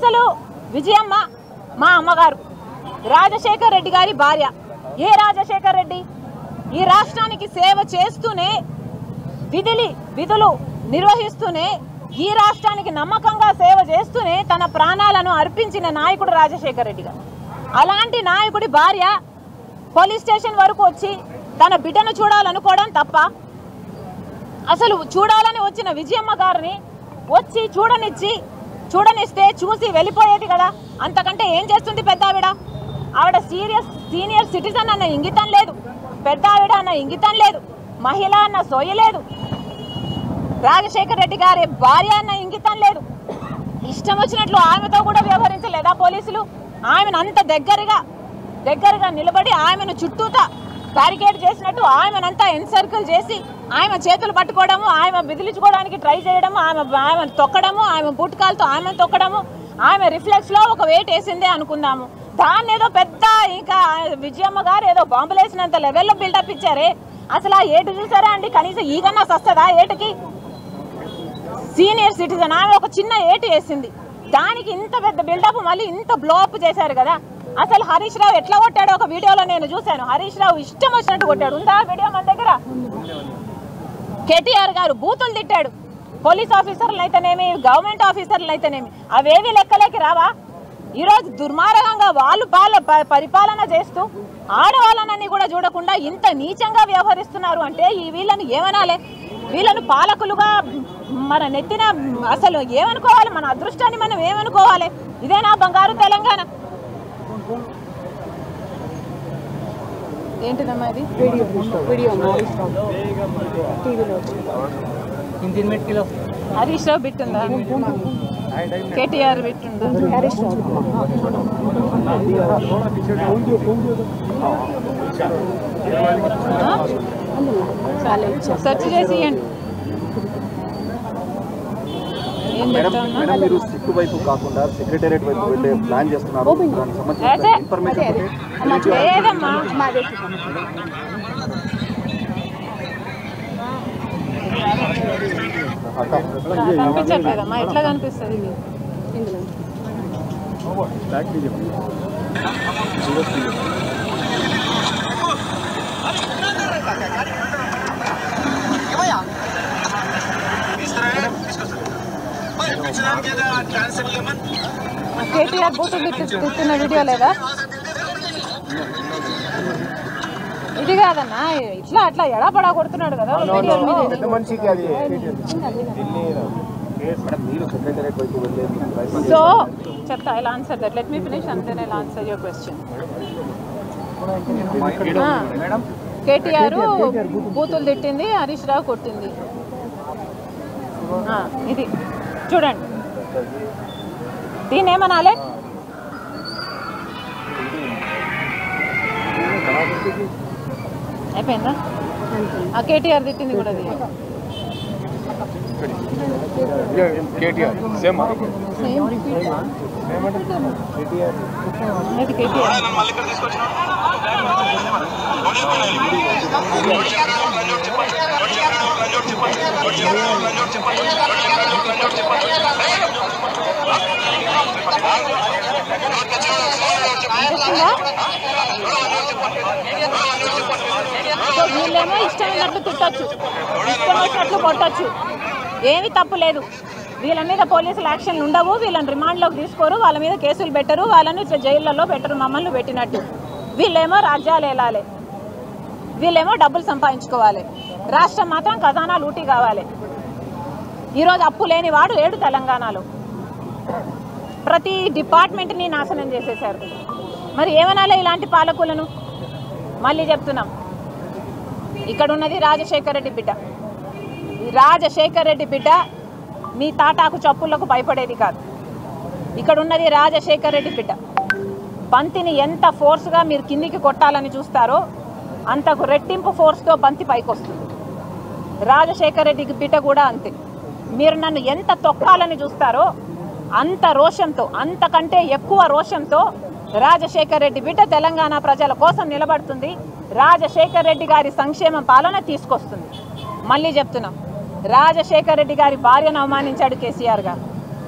అసలు విజయమ్మ మా అమ్మగారు రాజశేఖర్ రెడ్డి గారి భార్య ఏ రాజశేఖర్ రెడ్డి ఈ రాష్ట్రానికి సేవ చేస్తూనే విధులి విధులు నిర్వహిస్తూనే ఈ రాష్ట్రానికి నమ్మకంగా సేవ చేస్తూనే తన ప్రాణాలను అర్పించిన నాయకుడు రాజశేఖర్ రెడ్డి గారు అలాంటి నాయకుడి భార్య పోలీస్ స్టేషన్ వరకు వచ్చి తన బిడ్డను చూడాలనుకోవడం తప్ప అసలు చూడాలని వచ్చిన విజయమ్మ గారిని వచ్చి చూడనిచ్చి చూడనిస్తే చూసి వెళ్ళిపోయేది కదా అంతకంటే ఏం చేస్తుంది పెద్ద ఆవిడ ఆవిడ సీరియస్ సీనియర్ సిటిజన్ అన్న ఇంగితం లేదు పెద్ద ఆవిడ అన్న ఇంగితం లేదు మహిళ అన్న సోయ లేదు రాజశేఖర్ రెడ్డి గారి భార్య అన్న ఇంగితం లేదు ఇష్టం వచ్చినట్లు ఆమెతో కూడా వ్యవహరించలేదా పోలీసులు ఆమెను అంత దగ్గరగా దగ్గరగా నిలబడి ఆమెను చుట్టూతా బ్యారికేడ్ చేసినట్టు ఆమెనంతా ఎన్సర్కిల్ చేసి ఆమె చేతులు పట్టుకోవడము ఆమె బిదిలించుకోవడానికి ట్రై చేయడము ఆమె ఆమె తొక్కడము ఆమె బుట్కాలతో ఆమె తొక్కడము ఆమె రిఫ్లెక్స్ లో ఒక వెయిట్ వేసిందే అనుకుందాము దాన్ని ఏదో పెద్ద ఇంకా విజయమ్మ గారు ఏదో బాంబులు వేసినంత లెవెల్లో బిల్డప్ ఇచ్చారే అసలు ఆ ఏటు చూసారా అండి కనీసం ఈగన్నా వస్తుందా ఏటుకి సీనియర్ సిటిజన్ ఆమె ఒక చిన్న ఏటు వేసింది దానికి ఇంత పెద్ద బిల్డప్ మళ్ళీ ఇంత బ్లోఅప్ చేశారు కదా అసలు హరీష్ రావు ఎట్లా కొట్టాడో ఒక వీడియోలో నేను చూశాను హరీష్ రావు ఇష్టం వచ్చినట్టు కొట్టాడు ఉందా ఆ వీడియో మన దగ్గర కేటీఆర్ గారు బూతులు తిట్టాడు పోలీస్ ఆఫీసర్లు అయితేనేమి గవర్నమెంట్ ఆఫీసర్లు అయితేనేమి అవేవి లెక్కలేకి రావా ఈరోజు దుర్మార్గంగా వాళ్ళు పాల ప- పరిపాలన చేస్తూ ఆడవాళ్ళనని కూడా చూడకుండా ఇంత నీచంగా వ్యవహరిస్తున్నారు అంటే ఈ వీళ్ళని ఏమనాలి వీళ్ళను పాలకులుగా మన నెత్తిన అసలు ఏమనుకోవాలి మన అదృష్టాన్ని మనం ఏమనుకోవాలి ఇదేనా బంగారు తెలంగాణ ఏంటిదమ్మా ఇది तीन दिन में किलो హరీష్ రావు బిట్టుందా కేటీఆర్ బిట్టుందా హరీష్ సెర్చ్ చేసి ఇవ్వండి ఏం మేడం చెప్తా ఉన్నా మేడం మీరు సిక్కు వైపు కాకుండా సెక్రటేరియట్ వైపు వెళ్ళే ప్లాన్ చేస్తున్నారు దానికి అయితే సంబంధించిన ఇన్ఫర్మేషన్ ఉంటే లేదమ్మా కనిపించట్లేదమ్మా ఎట్లా కనిపిస్తుంది ఇది కేటీఆర్ బూతులు తిట్టి తిట్టిన వీడియో లేదా ఇది కాదన్నా ఇట్లా అట్లా ఎడాపడా కొడుతున్నాడు కదా వీడియోలో పెద్ద మనిషికి అది మేడం మీరు సెక్రటేరియట్ వైపు వెళ్ళే ప్రయత్నం సో చెప్తా I answer that let me finish and then I answer your question KTR బూతులు తిట్టింది హరీష్ రావు కొట్టింది ఆ, ఇది చూడండి దీన్ని ఏమనాలి అయిపోయిందా ఆ కేటీఆర్ తిట్టింది కూడా అది కేటీఆర్ సేమ్ ఇది కేటీఆర్ అనిపిస్తుందా? సో వీళ్ళేమో ఇష్టం ఉన్నట్లు తిట్టచ్చు ఇష్టం వచ్చినట్లు కొట్టచ్చు ఏమీ తప్పు లేదు వీళ్ళ మీద పోలీసులు యాక్షన్లు ఉండవు వీళ్ళని రిమాండ్లోకి తీసుకోరు వాళ్ళ మీద కేసులు పెట్టరు వాళ్ళని ఇట్లా జైళ్ళలో పెట్టరు మమ్మల్ని పెట్టినట్టు వీళ్ళేమో రాజ్యాలు వెళ్ళాలి వీళ్ళేమో డబ్బులు సంపాదించుకోవాలి రాష్ట్రం మాత్రం ఖజానా లూటీ కావాలి ఈరోజు అప్పు లేని వాడు లేడు తెలంగాణలో ప్రతి డిపార్ట్మెంట్ని నాశనం చేసేశారు మరి ఏమనాలి ఇలాంటి పాలకులను మళ్ళీ చెప్తున్నాం ఇక్కడ ఉన్నది రాజశేఖర రెడ్డి బిడ్డ ఈ రాజశేఖర రెడ్డి బిడ్డ మీ తాటాకు చప్పులకు భయపడేది కాదు ఇక్కడ ఉన్నది రాజశేఖర రెడ్డి బిడ్డ బంతిని ఎంత ఫోర్స్గా మీరు కిందికి కొట్టాలని చూస్తారో అంతకు రెట్టింపు ఫోర్స్తో బంతి పైకి వస్తుంది రాజశేఖర రెడ్డికి బిడ్డ కూడా అంతే మీరు నన్ను ఎంత తొక్కాలని చూస్తారో అంత రోషంతో అంతకంటే ఎక్కువ రోషంతో రాజశేఖర రెడ్డి బిడ్డ తెలంగాణ ప్రజల కోసం నిలబడుతుంది రాజశేఖర రెడ్డి గారి సంక్షేమ పాలన తీసుకొస్తుంది మళ్ళీ చెప్తున్నాం రాజశేఖర రెడ్డి గారి భార్యను అవమానించాడు కేసీఆర్ గారు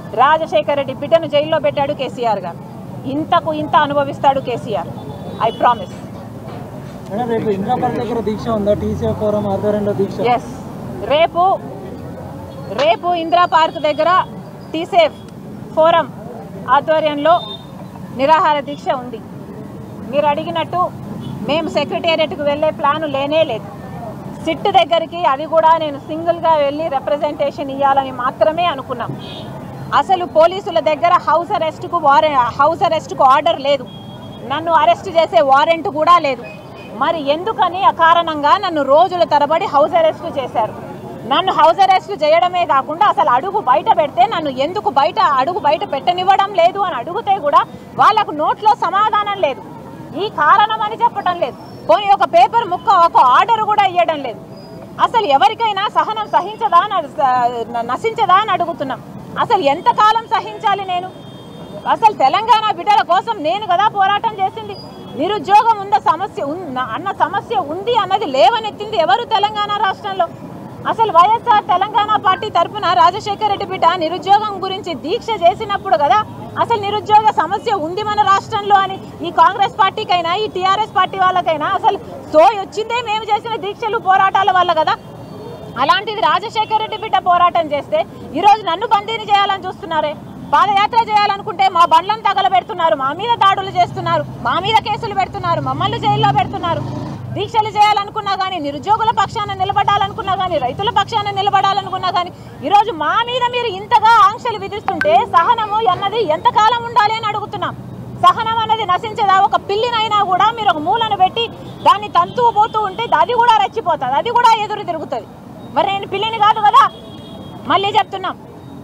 రాజశేఖర రెడ్డి బిడ్డను జైల్లో పెట్టాడు కేసీఆర్ గారు ఇంతకు ఇంత అనుభవిస్తాడు కేసీఆర్ ఐ ప్రామిస్ మేడం రేపు ఇంద్రాపల్లి దగ్గర దీక్ష ఉందా టీసీ ఫోరం ఆధ్వర్యంలో దీక్ష ఎస్ రేపు రేపు ఇందిరా పార్క్ దగ్గర టీసేఫ్ ఫోరం ఆధ్వర్యంలో నిరాహార దీక్ష ఉంది మీరు అడిగినట్టు మేము సెక్రటేరియట్కి వెళ్ళే ప్లాను లేనే లేదు సిట్ దగ్గరికి అది కూడా నేను సింగిల్గా వెళ్ళి రిప్రజెంటేషన్ ఇవ్వాలని మాత్రమే అనుకున్నాం అసలు పోలీసుల దగ్గర హౌస్ అరెస్ట్కు వారె హౌస్ అరెస్ట్కు ఆర్డర్ లేదు నన్ను అరెస్ట్ చేసే వారెంట్ కూడా లేదు మరి ఎందుకని అకారణంగా నన్ను రోజుల తరబడి హౌస్ అరెస్ట్ చేశారు నన్ను హౌస్ అరెస్ట్ చేయడమే కాకుండా అసలు అడుగు బయట పెడితే నన్ను ఎందుకు బయట అడుగు బయట పెట్టనివ్వడం లేదు అని అడిగితే కూడా వాళ్ళకు నోట్లో సమాధానం లేదు ఈ కారణం అని చెప్పడం లేదు పోనీ ఒక పేపర్ ముక్క ఒక ఆర్డర్ కూడా ఇవ్వడం లేదు అసలు ఎవరికైనా సహనం సహించదా అని అడు- స- నశించదా అని అడుగుతున్నాం అసలు ఎంతకాలం సహించాలి నేను అసలు తెలంగాణ బిడ్డల కోసం నేను కదా పోరాటం చేసింది నిరుద్యోగం ఉంద సమస్య ఉన్- అన్న సమస్య ఉంది అన్నది లేవనెత్తింది ఎవరు తెలంగాణ రాష్ట్రంలో అసలు వైఎస్ఆర్ తెలంగాణ పార్టీ తరఫున రాజశేఖర రెడ్డి బిడ్డ నిరుద్యోగం గురించి దీక్ష చేసినప్పుడు కదా అసలు నిరుద్యోగ సమస్య ఉంది మన రాష్ట్రంలో అని ఈ కాంగ్రెస్ పార్టీకైనా ఈ టీఆర్ఎస్ పార్టీ వాళ్ళకైనా అసలు సోయి వచ్చిందే మేము చేసిన దీక్షలు పోరాటాల వల్ల కదా అలాంటిది రాజశేఖర రెడ్డి బిడ్డ పోరాటం చేస్తే ఈరోజు నన్ను బందీని చేయాలని చూస్తున్నారే పాదయాత్ర చేయాలనుకుంటే మా బండ్లను తగలబెడుతున్నారు మా మీద దాడులు చేస్తున్నారు మా మీద కేసులు పెడుతున్నారు మమ్మల్ని జైల్లో పెడుతున్నారు దీక్షలు చేయాలనుకున్నా కానీ నిరుద్యోగుల పక్షాన నిలబడాలనుకున్నా కానీ రైతుల పక్షాన నిలబడాలనుకున్నా కానీ ఈరోజు మా మీద మీరు ఇంతగా ఆంక్షలు విధిస్తుంటే సహనము అన్నది ఎంతకాలం ఉండాలి అని అడుగుతున్నాం సహనం అనేది నశించదా ఒక పిల్లినైనా కూడా మీరు ఒక మూలను పెట్టి దాన్ని తంతూ పోతూ ఉంటే అది కూడా రెచ్చిపోతుంది అది కూడా ఎదురు తిరుగుతుంది మరి నేను పిల్లిని కాదు కదా మళ్ళీ చెప్తున్నాం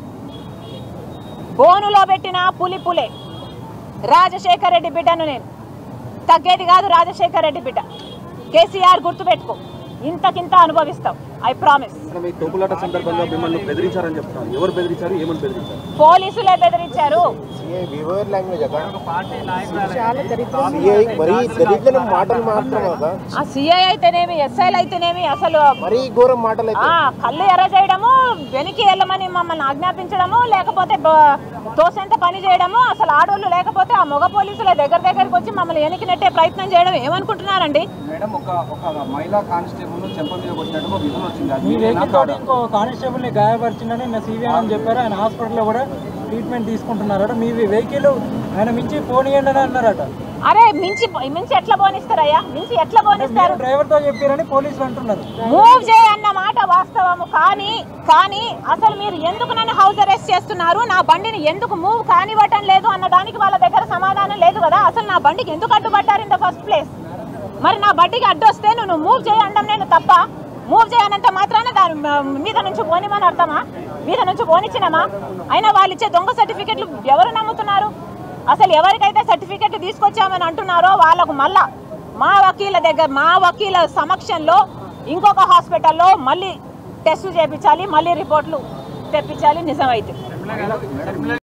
బోనులో పెట్టిన పులి పులే రాజశేఖర్ రెడ్డి బిడ్డను నేను తగ్గేది కాదు రాజశేఖర్ రెడ్డి బిడ్డ కేసీఆర్ గుర్తుపెట్టుకో ఇంతకింత అనుభవిస్తాం ఐ ప్రామిస్ మేడం ఈ తోపులాట సందర్భంగా మిమ్మల్ని బెదిరించారని చెప్తున్నారు ఎవరు బెదిరించారు ఏమని బెదిరించారు పోలీసులే బెదిరించారు వివర్ లాంగ్వేజ్ అక్క సిఐ మరీ దరిద్రమైన మాటలు మాత్రం అక్క ఆ సిఐ అయితేనేమి ఎస్ఐలు అయితేనేమి అసలు మరీ ఘోరం మాటలు అయితే ఆ కళ్ళు ఎర్ర చేయడము వెనక్కి వెళ్ళమని మమ్మల్ని ఆజ్ఞాపించడము లేకపోతే బ- తోసెంత పని చేయడము అసలు ఆడోళ్ళు లేకపోతే ఆ మగ పోలీసుల దగ్గర దగ్గరికి వచ్చి మమ్మల్ని వెనక్కి నెట్టే ప్రయత్నం చేయడం ఏమనుకుంటున్నారండి మేడం ఒక ఒక మహిళా కానిస్టేబుల్ చెంప మీద కొట్టినట్టు ఒక విధులు వచ్చింది అది మీ మీరేనా వెహికల్ కాదా? ఇంకో కానిస్టేబుల్ ని గాయపరిచిందని నా సివిఆర్ అని చెప్పారు ఆయన హాస్పిటల్లో కూడా ట్రీట్మెంట్ తీసుకుంటున్నారట మీ వెహికల్ ఆయన మించి పోనీయండి అని అన్నారట అరే మించి మించి ఎట్లా పోనిస్తారయ్యా మించి ఎట్లా పోనిస్తారు డ్రైవర్ తో చెప్పారని పోలీసులు అంటున్నారు మూవ్ చేయన్న మాట వాస్తవము కానీ కానీ అసలు మీరు ఎందుకు నన్ను హౌస్ అరెస్ట్ చేస్తున్నారు నా బండిని ఎందుకు మూవ్ కానివ్వటం లేదు అన్న దానికి వాళ్ళ దగ్గర సమాధానం లేదు కదా అసలు నా బండికి ఎందుకు అడ్డుపడ్డారు ఇన్ ద ఫస్ట్ ప్లేస్ మరి నా బండికి అడ్డొస్తే నువ్వు మూవ్ చేయడం నేను తప్ప మూవ్ చేయనంత మాత్రాన దాని మ- మీద నుంచి పోనిమని అర్థమా మీద నుంచి పోనిచ్చినమా అయినా వాళ్ళు ఇచ్చే దొంగ సర్టిఫికెట్లు ఎవరు నమ్ముతున్నారు అసలు ఎవరికైతే సర్టిఫికెట్లు తీసుకొచ్చామని అంటున్నారో వాళ్ళకు మళ్ళా మా వకీల దగ్గర మా వకీల సమక్షంలో ఇంకొక హాస్పిటల్లో మళ్ళీ టెస్టులు చేయించాలి మళ్ళీ రిపోర్ట్లు తెప్పించాలి నిజమైతే